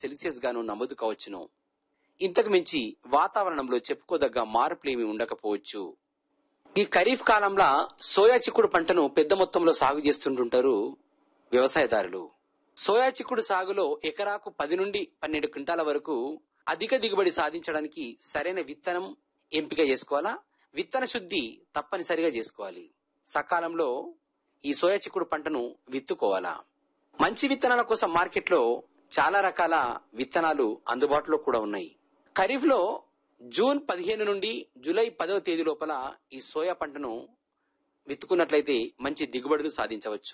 Celsius గాను నమోదు కావచ్చును ఇంతకు మించి వాతావరణంలో చెప్పుకోదగ్గ మార్పులేమి ఉండకపోవచ్చు ఈ ఖరీఫ్ కాలంలో సోయా చిక్కుడు పంటను పెద్ద మొత్తంలో సాగు చేస్తుంటుంటారు వ్యవసాయదారులు సోయా చిక్కుడు సాగులో ఎకరాకు పది నుండి పన్నెండు క్వింటాల వరకు అధిక దిగుబడి సాధించడానికి సరైన విత్తనం ఎంపిక చేసుకోవాలా విత్తన శుద్ధి తప్పనిసరిగా చేసుకోవాలి సకాలంలో ఈ సోయా చిక్కుడు పంటను విత్తుకోవాలా మంచి విత్తనాల కోసం మార్కెట్లో చాలా రకాల విత్తనాలు అందుబాటులో కూడా ఉన్నాయి ఖరీఫ్ లో జూన్ పదిహేను నుండి జూలై పదవ తేదీ లోపల ఈ సోయా పంటను విత్తుకున్నట్లయితే మంచి దిగుబడులు సాధించవచ్చు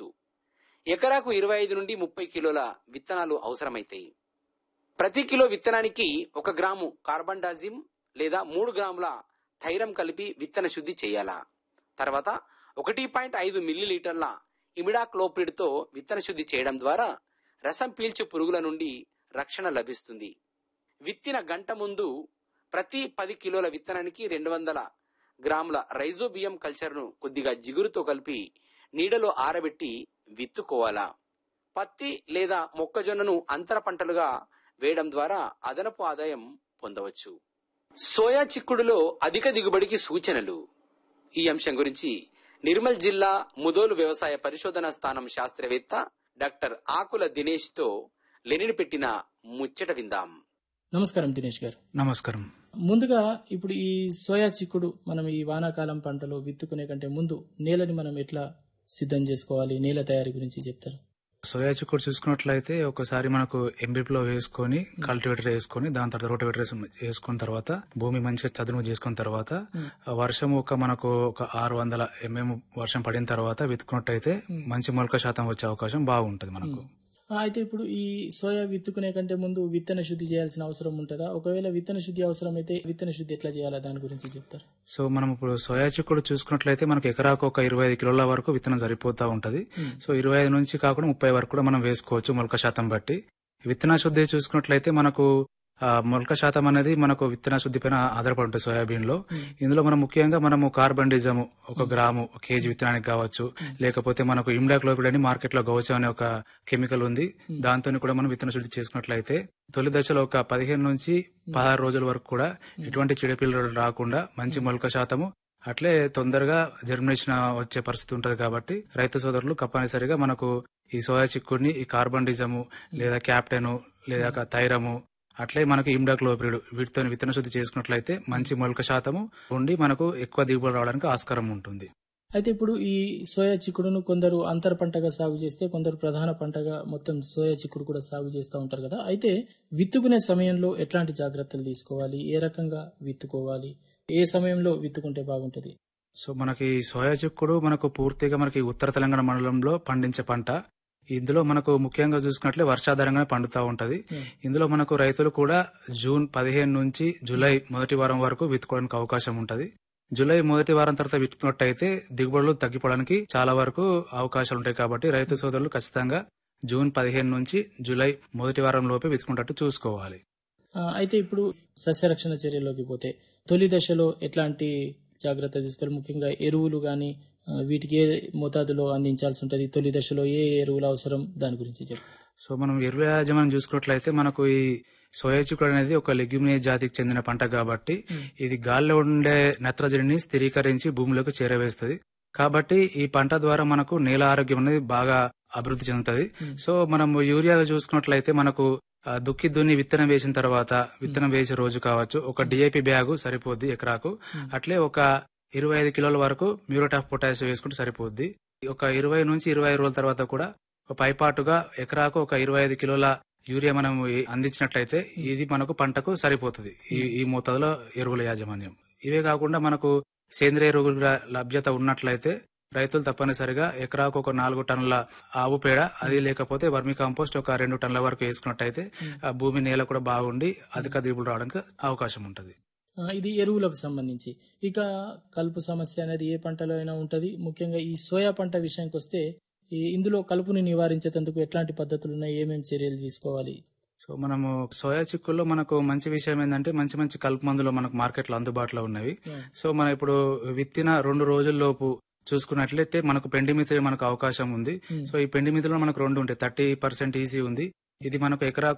ఎకరాకు ఇరవై ఐదు నుండి ముప్పై కిలోల విత్తనాలు అవసరమైతాయి ప్రతి కిలో విత్తనానికి ఒక గ్రాము కార్బన్ డాజిమ్ లేదా మూడు గ్రాముల థైరం కలిపి విత్తన శుద్ధి చేయాలా తర్వాత ఒకటి పాయింట్ ఐదు మిల్లీలీటర్ల ఇమిడాక్లోప్రిడ్తో విత్తన శుద్ధి చేయడం ద్వారా రసం పీల్చు పురుగుల నుండి రక్షణ లభిస్తుంది విత్తిన గంట ముందు ప్రతి పది కిలోల విత్తనానికి రెండు వందల గ్రాముల రైజోబియం కల్చర్ను కొద్దిగా జిగురుతో కలిపి నీడలో ఆరబెట్టి విత్తుకోవాలా పత్తి లేదా మొక్కజొన్నను అంతర పంటలుగా వేయడం ద్వారా అదనపు ఆదాయం పొందవచ్చు సోయా చిక్కుడులో అధిక దిగుబడికి సూచనలు ఈ అంశం గురించి నిర్మల్ జిల్లా ముదోలు వ్యవసాయ పరిశోధనా స్థానం శాస్త్రవేత్త డాక్టర్ ఆకుల దినేష్ తో లెనిని పెట్టిన ముచ్చట విందాం నమస్కారం దినేష్ గారు నమస్కారం ముందుగా ఇప్పుడు ఈ సోయా చిక్కుడు మనం ఈ వానాకాలం పంటలో విత్తుకునే కంటే ముందు నేలని మనం ఎట్లా సిద్ధం చేసుకోవాలి నేల తయారీ గురించి చెప్తారు సోయా చిక్కుడు చూసుకున్నట్లయితే ఒకసారి మనకు ఎంబీపీలో వేసుకొని కల్టివేటర్ వేసుకొని దాని తర్వాత రోటివేటర్ వేసుకున్న తర్వాత భూమి మంచిగా చదును చేసుకున్న తర్వాత ఆ వర్షం ఒక మనకు ఒక ఆరు వందల ఎంఎం వర్షం పడిన తర్వాత విత్తుకున్నట్టయితే మంచి మొలక శాతం వచ్చే అవకాశం బాగుంటది మనకు ఆ, అయితే ఇప్పుడు ఈ సోయా విత్తుకునే కంటే ముందు విత్తన శుద్ధి చేయాల్సిన అవసరం ఉంటుందా ఒకవేళ విత్తన శుద్ధి అవసరమైతే విత్తన శుద్ధి ఎట్లా చేయాలా దాని గురించి చెప్తారు సో మనం ఇప్పుడు సోయా చిక్కుడు చూసుకున్నట్లయితే మనకు ఎకరాకు ఒక ఇరవై ఐదు కిలోల వరకు విత్తనం సరిపోతా ఉంటది సో ఇరవై ఐదు నుంచి కాకుండా ముప్పై వరకు కూడా మనం వేసుకోవచ్చు మొలక శాతం బట్టి విత్తన శుద్ధి చూసుకున్నట్లయితే మనకు ఆ, మొలక శాతం అనేది మనకు విత్తన శుద్ధి పైన ఆధారపడి ఉంటుంది సోయాబీన్ లో ఇందులో మనం ముఖ్యంగా మనము కార్బండిజం ఒక గ్రాము ఒక కేజీ విత్తనానికి కావచ్చు లేకపోతే మనకు ఇమ్డాక్లోపిడ్ అని మార్కెట్ లో గౌచం అనే ఒక కెమికల్ ఉంది దాంతో కూడా మనం విత్తన శుద్ధి చేసుకున్నట్లయితే తొలి దశలో ఒక పదిహేను నుంచి పదహారు రోజుల వరకు కూడా ఎటువంటి చీడపీడలు రాకుండా మంచి మొలక శాతము అట్లే తొందరగా జర్మినేషన్ వచ్చే పరిస్థితి ఉంటది కాబట్టి రైతు సోదరులు తప్పనిసరిగా మనకు ఈ సోయా చిక్కుడిని ఈ కార్బండిజము లేదా క్యాప్టెన్ లేదా థైరము అట్లే మనకు ఇమ్డాక్లోపిడ్ వీటితో విత్తన శుద్ధి చేసుకున్నట్లయితే మంచి మొలక శాతము ఉండి మనకు ఎక్కువ దిగుబడి రావడానికి ఆస్కారం ఉంటుంది అయితే ఇప్పుడు ఈ సోయా చిక్కుడును కొందరు అంతర పంటగా సాగు చేస్తే కొందరు ప్రధాన పంటగా మొత్తం సోయా చిక్కుడు కూడా సాగు చేస్తూ ఉంటారు కదా అయితే విత్తుకునే సమయంలో ఎట్లాంటి జాగ్రత్తలు తీసుకోవాలి ఏ రకంగా విత్తుకోవాలి ఏ సమయంలో విత్తుకుంటే బాగుంటది సో మనకి సోయా చిక్కుడు మనకు పూర్తిగా మనకి ఉత్తర తెలంగాణ మండలంలో పండించే పంట ఇందులో మనకు ముఖ్యంగా చూసుకున్నట్లే వర్షాధారంగానే పండుతా ఉంటది ఇందులో మనకు రైతులు కూడా జూన్ పదిహేను నుంచి జూలై మొదటి వారం వరకు విత్తుకోవడానికి అవకాశం ఉంటది జూలై మొదటి వారం తర్వాత విత్తుకున్నట్టయితే దిగుబడులు తగ్గిపోవడానికి చాలా వరకు అవకాశాలు ఉంటాయి కాబట్టి రైతు సోదరులు ఖచ్చితంగా జూన్ పదిహేను నుంచి జూలై మొదటి వారం లోపే విత్తుకున్నట్టు చూసుకోవాలి ఆ, అయితే ఇప్పుడు సస్యరక్షణ చర్యలోకి పోతే తొలి దశలో ఎట్లాంటి జాగ్రత్త తీసుకోవాలి ముఖ్యంగా ఎరువులు గాని ఆ, వీటికి ఏ మోతాదులో అందించాల్సి ఉంటుంది తొలి దశలో ఏ ఎరువులు అవసరం దాని గురించి చెప్పు సో మనం ఎరువు యాజమాన్యం చూసుకున్నట్లయితే మనకు ఈ సోయా చిక్కుడు అనేది ఒక లెగ్యుమినే జాతికి చెందిన పంట కాబట్టి ఇది గాల్లో ఉండే నత్రజనిని స్థిరీకరించి భూమిలోకి చేరవేస్తుంది కాబట్టి ఈ పంట ద్వారా మనకు నేల ఆరోగ్యం అనేది బాగా అభివృద్ధి చెందుతుంది సో మనం యూరియా చూసుకున్నట్లయితే మనకు ఆ, దుక్కి దున్ని విత్తనం వేసిన తర్వాత విత్తనం వేసే రోజు కావచ్చు ఒక డిఏపి బ్యాగు సరిపోద్ది ఎకరాకు అట్లే ఒక ఇరవై ఐదు కిలోల వరకు మ్యూరేట్ ఆఫ్ పొటాష్ వేసుకుంటే సరిపోద్ది ఒక ఇరవై నుంచి ఇరవై ఐదు రోజుల తర్వాత కూడా ఒక పైపాటుగా ఎకరాకు ఒక ఇరవై ఐదు కిలోల యూరియా మనం ఈ- అందించినట్లయితే ఇది మనకు పంటకు సరిపోతుంది ఈ ఈ మోతాదులో ఎరువుల యాజమాన్యం ఇవే కాకుండా మనకు సేంద్రియ ఎరువుల లభ్యత ఉన్నట్లయితే రైతులు తప్పనిసరిగా ఎకరాకు ఒక నాలుగు టన్నుల ఆవు పేడ అది లేకపోతే వర్మి కాంపోస్ట్ ఒక రెండు టన్నుల వరకు వేసుకున్నట్టయితే ఆ భూమి నేల కూడా బాగుండి అధిక దిగుబడులు రావడానికి అవకాశం ఉంటుంది ఆ, ఇది ఎరువులకు సంబంధించి ఇక కలుపు సమస్య అనేది ఏ పంటలో అయినా ఉంటది ముఖ్యంగా ఈ సోయా పంట విషయానికి వస్తే ఈ ఇందులో కలుపుని నివారించేందుకు ఎట్లాంటి పద్ధతులు ఉన్నాయి ఏమేమి చర్యలు తీసుకోవాలి సో మనము సోయా చిక్కుల్లో మనకు మంచి విషయం ఏంటంటే మంచి మంచి కలుపు మందులు మనకు మార్కెట్లో అందుబాటులో ఉన్నవి సో మనం ఇప్పుడు విత్తిన రెండు రోజుల్లోపు చూసుకున్నట్లయితే మనకు పెండి మిత్రులు మనకు అవకాశం ఉంది సో ఈ పెండి మిత్రులు మనకు రెండు ఉంటాయి థర్టీ పర్సెంట్ ఈజీ ఉంది ఇది మనకు ఎకరాకు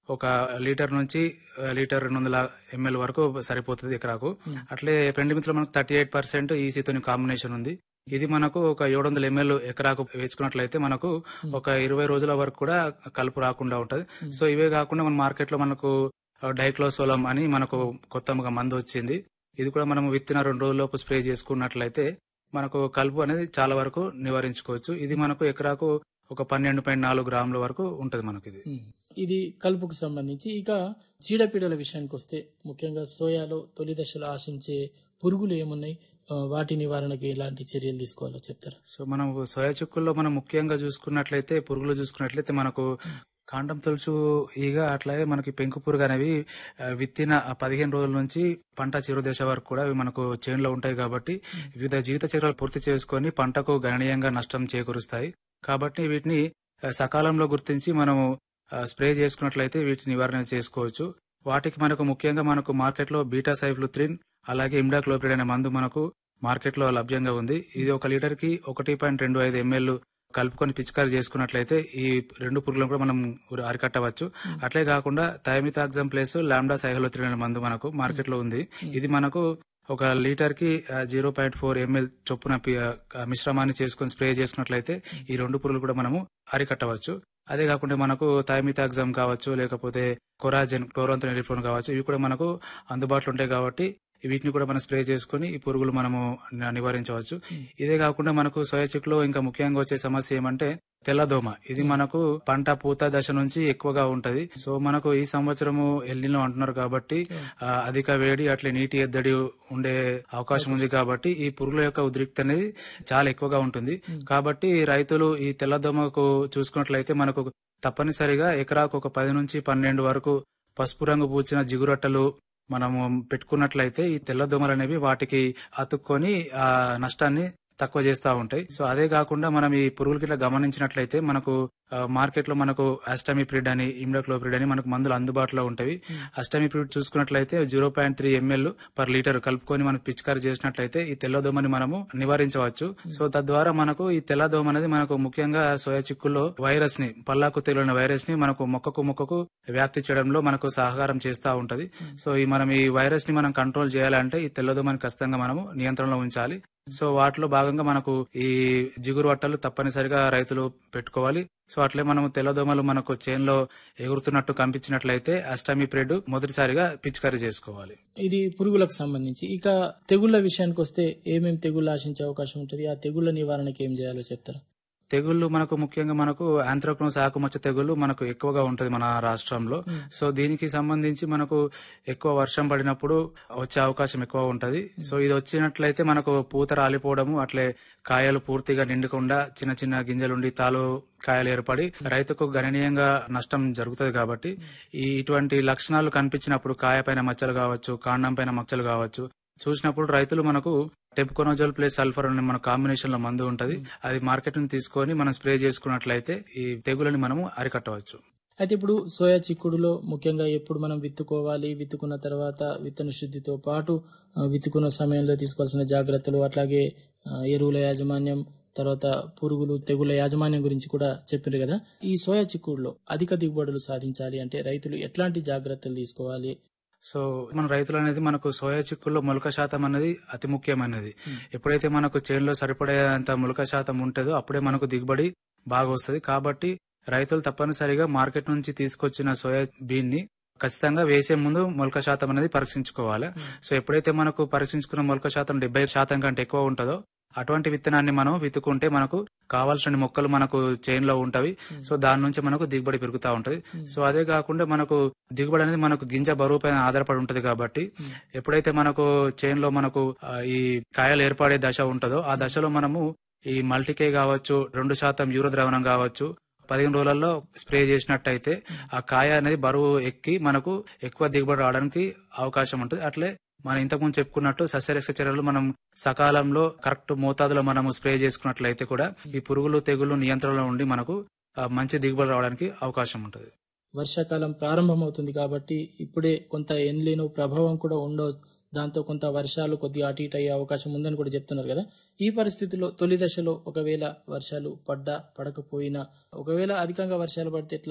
ఒక లీటర్ నుంచి ఆ, లీటర్ రెండు వందల ఎంఎల్ వరకు సరిపోతుంది ఎకరాకు అట్లే పెండిమిత్రలో మనకు థర్టీ ఎయిట్ పర్సెంట్ ఈసీతో కాంబినేషన్ ఉంది ఇది మనకు ఒక ఏడు వందల ఎంఎల్ ఎకరాకు వేసుకున్నట్లయితే మనకు ఒక ఇరవై రోజుల వరకు కూడా కలుపు రాకుండా ఉంటది సో ఇవే కాకుండా మన మార్కెట్ లో మనకు డైక్లోసోలం అని మనకు కొత్తగా మందు వచ్చింది ఇది కూడా మనం విత్తిన రెండు రోజుల్లోపు స్ప్రే చేసుకున్నట్లయితే మనకు కలుపు అనేది చాలా వరకు నివారించుకోవచ్చు ఇది మనకు ఎకరాకు ఒక పన్నెండు పాయింట్ నాలుగు గ్రాముల వరకు ఉంటది మనకి ఇది ఉమ్. ఇది కలుపుకు సంబంధించి ఇక చీడపీడల విషయానికి వస్తే ముఖ్యంగా సోయాలో తొలి దశలో ఆశించే పురుగులు ఏమున్నాయి ఆ, వాటి నివారణకి ఎలాంటి చర్యలు తీసుకోవాలో చెప్తారా సో మనం సోయా చిక్కుల్లో మనం ముఖ్యంగా చూసుకున్నట్లయితే పురుగులు చూసుకున్నట్లయితే మనకు కాండం తొలుచు ఈగ అట్లాగే మనకి పెంకు పురుగు అనేవి ఆ, విత్తిన ఆ పదిహేను రోజుల నుంచి పంట చిరు దశ వరకు కూడా అవి మనకు చేనులో ఉంటాయి కాబట్టి వివిధ జీవిత చక్రాలు పూర్తి చేసుకొని పంటకు గణనీయంగా నష్టం చేకూరుస్తాయి కాబట్టి వీటిని ఆ, సకాలంలో గుర్తించి మనము ఆ, స్ప్రే చేసుకున్నట్లయితే వీటిని నివారణ చేసుకోవచ్చు వాటికి మనకు ముఖ్యంగా మనకు మార్కెట్లో బీటా సైఫ్లుత్రిన్ అలాగే ఇమ్డాక్లోపిడ్ అనే మందు మనకు మార్కెట్లో లభ్యంగా ఉంది ఇది ఒక లీటర్ కి ఒకటి పాయింట్ రెండు ఐదు ఎంఎల్ కలుపుకొని పిచికారి చేసుకున్నట్లయితే ఈ రెండు పురుగులను కూడా మనం అరికట్టవచ్చు అట్లే కాకుండా థైమితాగ్జమ్ ప్లేస్ లాండా సైహలోత్రిన్ అనే మందు మనకు మార్కెట్ లో ఉంది ఇది మనకు ఒక లీటర్ కి జీరో పాయింట్ ఫోర్ ఎంఎల్ చొప్పున పి- ఆ, మిశ్రమాన్ని చేసుకొని స్ప్రే చేసుకున్నట్లయితే ఈ రెండు పురుగులు కూడా మనము అరికట్టవచ్చు అదే కాకుండా మనకు థైమితాగ్జమ్ కావచ్చు లేకపోతే కొరాజెన్ క్లోరోంతోనిరిఫోన్ కావచ్చు ఇవి కూడా మనకు అందుబాటులో ఉంటాయి కాబట్టి వీటిని కూడా మనం స్ప్రే చేసుకుని ఈ పురుగులు మనము న- నివారించవచ్చు ఇదే కాకుండా మనకు సోయా చిక్కులో ఇంకా ముఖ్యంగా వచ్చే సమస్య ఏమంటే తెల్లదోమ ఇది మనకు పంట పూత దశ నుంచి ఎక్కువగా ఉంటది సో మనకు ఈ సంవత్సరము ఎల్లిలో అంటున్నారు కాబట్టి ఆ, అధిక వేడి అట్లే నీటి ఎద్దడి ఉండే అవకాశం ఉంది కాబట్టి ఈ పురుగుల యొక్క ఉద్రిక్త అనేది చాలా ఎక్కువగా ఉంటుంది కాబట్టి రైతులు ఈ తెల్లదోమకు చూసుకున్నట్లయితే మనకు తప్పనిసరిగా ఎకరాకు ఒక పది నుంచి పన్నెండు వరకు పసుపు రంగు పూచిన జిగురొట్టలు మనము పెట్టుకున్నట్లయితే ఈ తెల్ల దోమలు అనేవి వాటికి అతుక్కొని ఆ నష్టాన్ని తక్కువ చేస్తూ ఉంటాయి సో అదే కాకుండా మనం ఈ పురుగులకి ఇట్లా గమనించినట్లయితే మనకు ఆ, మార్కెట్ లో మనకు అస్టమిప్రిడ్ అని ఇమ్డోక్లోప్రిడ్ అని మనకు మందులు అందుబాటులో ఉంటాయి అస్టమిప్రిడ్ చూసుకున్నట్లయితే zero point three ML per litre కలుపుకొని మనం పిచికారి చేసినట్లయితే ఈ తెల్లదోమని మనము నివారించవచ్చు సో తద్వారా మనకు ఈ తెల్లదోమ అనేది మనకు ముఖ్యంగా సోయా చిక్కుల్లో వైరస్ ని పల్లాకు తెలియని వైరస్ ని మనకు మొక్కకు మొక్కకు వ్యాప్తి చేయడంలో మనకు సహకారం చేస్తూ ఉంటది సో ఈ మనం ఈ వైరస్ ని మనం కంట్రోల్ చేయాలంటే ఈ తెల్లదోమని ఖచ్చితంగా మనము నియంత్రణలో ఉంచాలి సో వాటిలో భాగంగా మనకు ఈ జిగురు అట్టలు తప్పనిసరిగా రైతులు పెట్టుకోవాలి సో అట్లే మనం తెల్లదోమలు మనకు చేన్లో ఎగురుతున్నట్టు కనిపించినట్లయితే అష్టమిప్రెడ్ మొదటిసారిగా పిచికారీ చేసుకోవాలి ఇది పురుగులకు సంబంధించి ఇక తెగుళ్ల విషయానికి వస్తే ఏమేమి తెగుళ్ళు ఆశించే అవకాశం ఉంటుంది ఆ తెగుళ్ల నివారణకి ఏం చేయాలో చెప్తారా తెగుళ్ళు మనకు ముఖ్యంగా మనకు ఆంథ్రాక్నోస్ ఆకుమచ్చ తెగుళ్ళు మనకు ఎక్కువగా ఉంటది మన రాష్ట్రంలో సో దీనికి సంబంధించి మనకు ఎక్కువ వర్షం పడినప్పుడు వచ్చే అవకాశం ఎక్కువ ఉంటది సో ఇది వచ్చినట్లయితే మనకు పూత రాలిపోవడము అట్లే కాయలు పూర్తిగా నిండకుండా చిన్న చిన్న గింజలుండి తాలు కాయలు ఏర్పడి రైతుకు గణనీయంగా నష్టం జరుగుతుంది కాబట్టి ఈ ఇటువంటి లక్షణాలు కనిపించినప్పుడు కాయ పైన మచ్చలు కావచ్చు కాండం పైన మచ్చలు కావచ్చు చూసినప్పుడు రైతులు మనకు టెప్కోనోజోల్ ప్లస్ సల్ఫర్ అనే మన కాంబినేషన్ లో మందు ఉంటది అది మార్కెట్ ని తీసుకొని మనం స్ప్రే చేసుకున్నట్లయితే ఈ తెగులని మనము అరికట్టవచ్చు అయితే ఇప్పుడు సోయా చిక్కుడులో ముఖ్యంగా ఎప్పుడు మనం విత్తుకోవాలి విత్తుకున్న తర్వాత విత్తన శుద్ధితో పాటు ఆ, విత్తుకున్న సమయంలో తీసుకోవాల్సిన జాగ్రత్తలు అట్లాగే ఆ, ఎరువుల యాజమాన్యం తర్వాత పురుగులు తెగుల యాజమాన్యం గురించి కూడా చెప్పారు కదా ఈ సోయా చిక్కుడులో అధిక దిగుబడులు సాధించాలి అంటే రైతులు ఎట్లాంటి జాగ్రత్తలు తీసుకోవాలి సో మన రైతులు అనేది మనకు సోయా చిక్కుల్లో మొలక శాతం అనేది అతి ముఖ్యమైనది ఎప్పుడైతే మనకు చేనులో సరిపడేంత మొలక శాతం ఉంటుందో అప్పుడే మనకు దిగుబడి బాగా వస్తుంది కాబట్టి రైతులు తప్పనిసరిగా మార్కెట్ నుంచి తీసుకొచ్చిన సోయా బీన్ ని ఖచ్చితంగా వేసే ముందు మొలక శాతం అనేది పరీక్షించుకోవాలి సో ఎప్పుడైతే మనకు పరీక్షించుకున్న మొలక శాతం డెబ్బై శాతం కంటే ఎక్కువ ఉంటుందో అటువంటి విత్తనాన్ని మనం విత్తుకుంటే మనకు కావాల్సిన మొక్కలు మనకు చైన్ లో ఉంటవి సో దాని నుంచి మనకు దిగుబడి పెరుగుతూ ఉంటది సో అదే కాకుండా మనకు దిగుబడి అనేది మనకు గింజ బరువు పైన ఆధారపడి ఉంటది కాబట్టి ఎప్పుడైతే మనకు చైన్ లో మనకు ఆ, ఈ కాయలు ఏర్పడే దశ ఉంటుందో ఆ దశలో మనము ఈ మల్టీకే కావచ్చు రెండు శాతం యూరో ద్రావణం కావచ్చు పదిహేను రోజులలో స్ప్రే చేసినట్టయితే ఆ కాయ అనేది బరువు ఎక్కి మనకు ఎక్కువ దిగుబడి రావడానికి అవకాశం ఉంటుంది అట్లే మనం ఇంతకుముందు చెప్పుకున్నట్టు సస్యరక్ష చర్యలు మనం సకాలంలో కరెక్ట్ మోతాదులో మనము స్ప్రే చేసుకున్నట్లయితే కూడా ఈ పురుగులు తెగులు నియంత్రణలో ఉండి మనకు ఆ, మంచి దిగుబడి రావడానికి అవకాశం ఉంటుంది వర్షాకాలం ప్రారంభమవుతుంది కాబట్టి ఇప్పుడే కొంత ఎన్లీను ప్రభావం కూడా ఉండవు దాంతో కొంత వర్షాలు కొద్దిగా అటు ఇటు అయ్యే అవకాశం ఉందని కూడా చెప్తున్నారు కదా ఈ పరిస్థితిలో తొలి దశలో ఒకవేళ వర్షాలు పడ్డా పడకపోయినా ఒకవేళ అధికంగా వర్షాలు పడితే ఎట్లా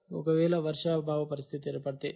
ఒకవేళ వర్షాభావ పరిస్థితి ఏర్పడితే